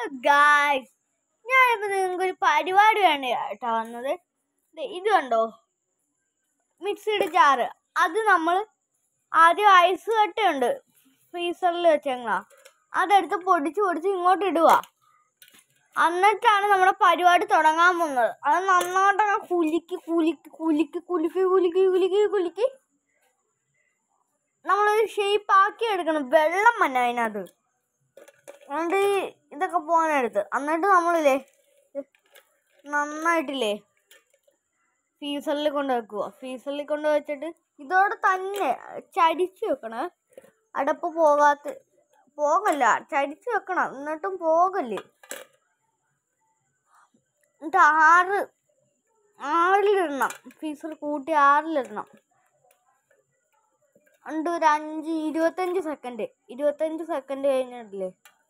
Guys ഞാനിപ്പോൾ നിങ്ങൾക്ക് ഒരു പരിപാടി വേണ്ടി കേട്ടോ വന്നത് ദേ ഇത് കണ്ടോ മിക്സിയുടെ ജാറ് അത് നമ്മൾ ആദ്യം ഐസ് കട്ടയുണ്ട് ഫ്രീസറിൽ വെച്ചേങ്ങളാ അതെടുത്ത് പൊടിച്ച് പൊടിച്ച് ഇങ്ങോട്ട് ഇടുക എന്നിട്ടാണ് നമ്മുടെ പരിപാടി തുടങ്ങാൻ പോകുന്നത് അത് നന്നായിട്ടങ്ങ് കുലുക്കി കുലുക്കി കുലുക്കി കുലുക്കി കുലുക്കി കുലുക്കി കുലുക്കി നമ്മളൊരു ഷേപ്പ് ആക്കി എടുക്കണം വെള്ളം മഞ്ഞ അതിനകത്ത് എന്നിട്ട് ഈ ഇതൊക്കെ പോകാനെടുത്ത് എന്നിട്ട് നമ്മളില്ലേ ഇത് നന്നായിട്ടില്ലേ ഫീസറിൽ കൊണ്ട് വെക്കുക ഫീസറിൽ കൊണ്ട് വെച്ചിട്ട് ഇതോടെ തന്നെ ചടിച്ച് വെക്കണേ അടപ്പ് പോകാത്ത പോകല്ല ചടിച്ച് വെക്കണം എന്നിട്ടും പോകല്ലേ എന്നിട്ട് ആറ് ആറിലിടണം ഫീസർ കൂട്ടി ആറിലിടണം ഉണ്ട് ഒരു അഞ്ച് ഇരുപത്തഞ്ച് സെക്കൻഡ് ഇരുപത്തഞ്ച് സെക്കൻഡ് കഴിഞ്ഞിട്ടില്ലേ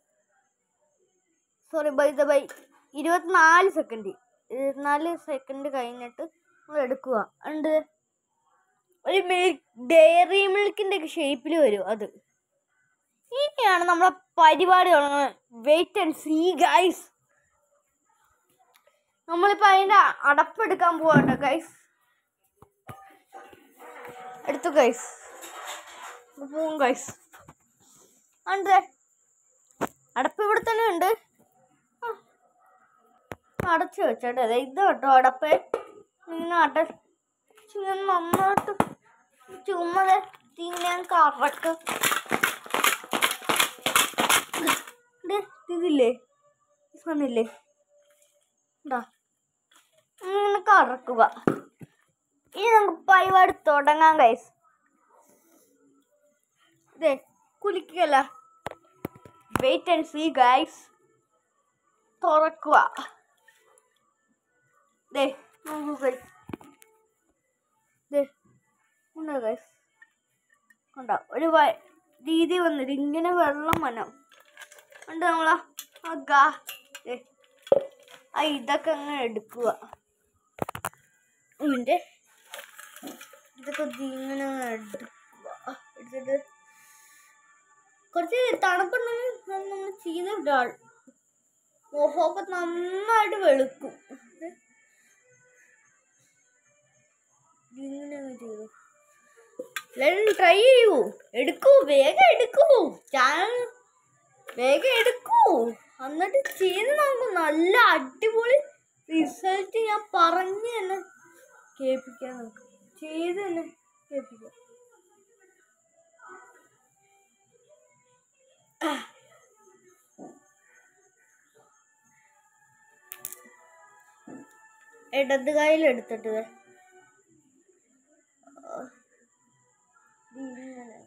സോറി ബൈ ദ ബൈ ഇരുപത്തിനാല് സെക്കൻഡ് ഇരുപത്തിനാല് സെക്കൻഡ് കഴിഞ്ഞിട്ട് നമ്മൾ എടുക്കുക ഉണ്ട് ഒരു മിൽക്ക് ഡയറി മിൽക്കിൻ്റെ ഒക്കെ ഷേപ്പിൽ വരും അത് ഇനിയാണ് നമ്മളെ പരിപാടി തുടങ്ങുന്നത് വെയിറ്റ് ആൻഡ് സീ ഗൈസ് നമ്മളിപ്പോൾ അതിൻ്റെ അടപ്പെടുക്കാൻ പോവാട്ടോ ഗൈസ് എടുത്തു ഗൈസ് പോവും ഗൈസ് ഉണ്ട് അടപ്പ് ഇവിടെ തന്നെ ഉണ്ട് ആ. അടച്ചു വെച്ചോട്ടെ ദേ ഇത് കേട്ടോ അടപ്പ് ഇങ്ങനെ അടച്ച് ഇങ്ങനെ നന്നായിട്ട് ചുമത് ഇങ്ങനെ കറക്ക് ദേ, ഇതില്ലേ ഈ സാധനമില്ലേ ഇതാ ഇങ്ങനെ കറക്കുക ഇനി നമുക്ക് പരിപാടി തുടങ്ങാം ഗൈസ് ഇതേ കുലിക്കല്ല വെയിറ്റ് ആൻഡ് സീ ഗൈസ് തുറക്കുക ദേ നോക്കൂ ഗൈസ് ദേ ഉണ്ടോ ഗൈസ് ഉണ്ടോ ഒരു വ- രീതി വന്നിട്ട് ഇങ്ങനെ വെള്ളം വനം ഉണ്ട് നമ്മളാ ആ ഗാ ദേ ആ ഇതൊക്കെ അങ്ങനെ എടുക്കുക ഇതിൻ്റെ ഇതൊക്കെ ദേ ഇങ്ങനെ അങ്ങ് എടുക്കുക എടുത്തിട്ട് കുറച്ച് തണുപ്പുണ്ടെങ്കിൽ നമ്മൾ ചെയ്ത് വിടാൾ മുഖമൊക്കെ നന്നായിട്ട് വെളുക്കും ഇങ്ങനെ അങ്ങ് ചെയ്തു എല്ലാവരും ട്രൈ ചെയ്യൂ എടുക്കൂ വേഗം എടുക്കൂ ചാനൽ വേഗം എടുക്കൂ എന്നിട്ട് ചെയ്ത് നോക്കൂ നല്ല അടിപൊളി റിസൾട്ട് ഞാൻ പറഞ്ഞു തന്നെ കേൾപ്പിക്കാൻ നോക്കും ചെയ്ത് തന്നെ കേൾപ്പിക്കാം ഇടത് കയ്യിൽ എടുത്തിട്ട് ദേ. ഇങ്ങനെ.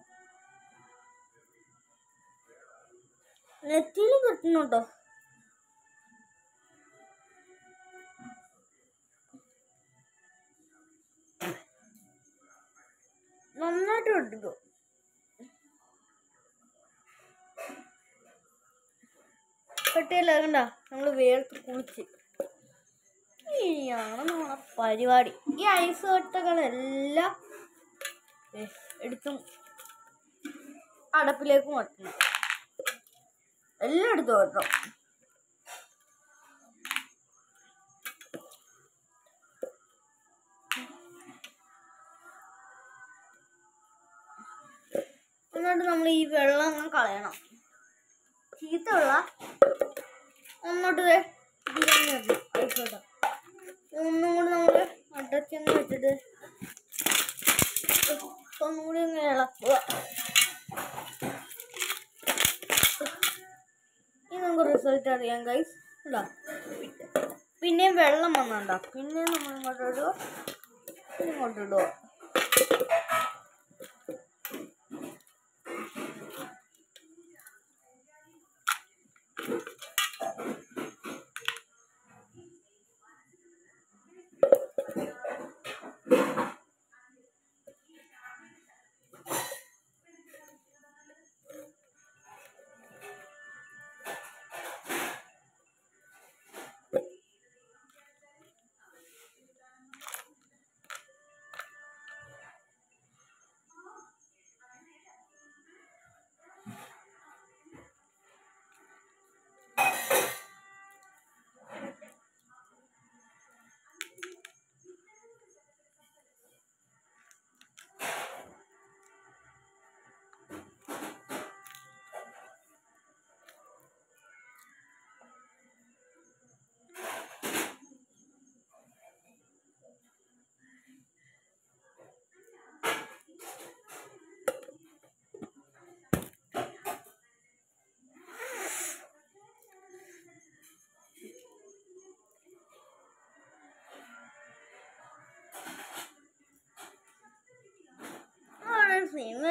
നെറ്റിയിൽ കിട്ടുന്നുണ്ടോ നന്നായിട്ട് എടുക്കും കട്ടിയല്ല കണ്ട നമ്മൾ വേർത്ത് കുളിച്ച് ഇനിയാണ് നമ്മളെ പരിപാടി ഈ ഐസ് കട്ടകളെല്ലാം ദേ എടുത്തും അടപ്പിലേക്ക് മാറ്റണം എല്ലാം എടുത്തു മാറ്റണം എന്നിട്ട് നമ്മൾ ഈ വെള്ളം അങ്ങ് കളയണം ചീത്ത വെള്ളം ഒന്നോട്ട് ദേ ഇതിലങ്ങ് ഇടണം ആയിക്കോട്ടെ ഒന്നും കൂടി നമ്മൾ അടച്ചങ്ങ് വെച്ചിട്ട് ഒന്നും കൂടി അങ്ങ് ഇളക്കുക ഇനി നമുക്ക് റിസൾട്ട് അറിയാം ഗൈസ് ഇതാ പിന്നെയും വെള്ളം വന്നുണ്ടോ പിന്നെയും നമ്മൾ ഇങ്ങോട്ട് ഇടുക പിന്നെ ഇങ്ങോട്ട് ഇടുക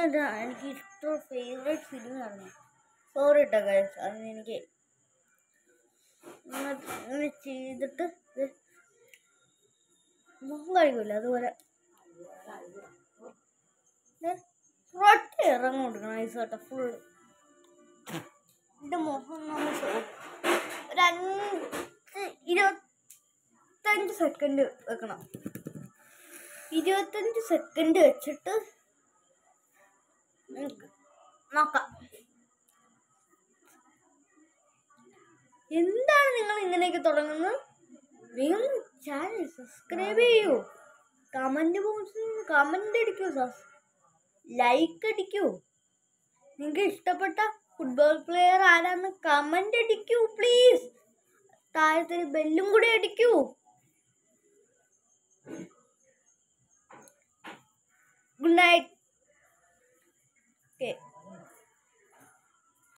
എൻ്റെ എനിക്ക് ഇഷ്ടം ഫേവറേറ്റ് സിനിമയാണ് സോറി കേട്ടോ ഗൈസ് അതിന് എനിക്ക് ഇങ്ങനെ ഇങ്ങനെ ചെയ്തിട്ട് ഇത് മുഖം കഴിക്കില്ല അതുപോലെ റൊട്ട ഇറങ്ങി കൊടുക്കണം ഐസ് കേട്ടോ ഫുള്ള് എൻ്റെ മുഖം നമ്മൾ ഒരു അഞ്ച് ഇരുപത്തഞ്ച് സെക്കൻഡ് വെക്കണം ഇരുപത്തഞ്ച് സെക്കൻഡ് വെച്ചിട്ട് നമുക്ക് നോക്കാം എന്താണ് നിങ്ങൾ ഇങ്ങനെയൊക്കെ തുടങ്ങുന്നത് നിങ്ങൾ ചാനൽ സബ്സ്ക്രൈബ് ചെയ്യൂ കമൻറ്റ് ബോക്സിൽ കമൻ്റ് അടിക്കൂ സസ് ലൈക്ക് അടിക്കൂ നിങ്ങൾക്ക് ഇഷ്ടപ്പെട്ട ഫുട്ബോൾ പ്ലെയർ ആരാന്ന് കമൻ്റ് അടിക്കൂ പ്ലീസ് താഴത്തൊരു ബെല്ലും കൂടി അടിക്കൂ ഗുഡ് നൈറ്റ്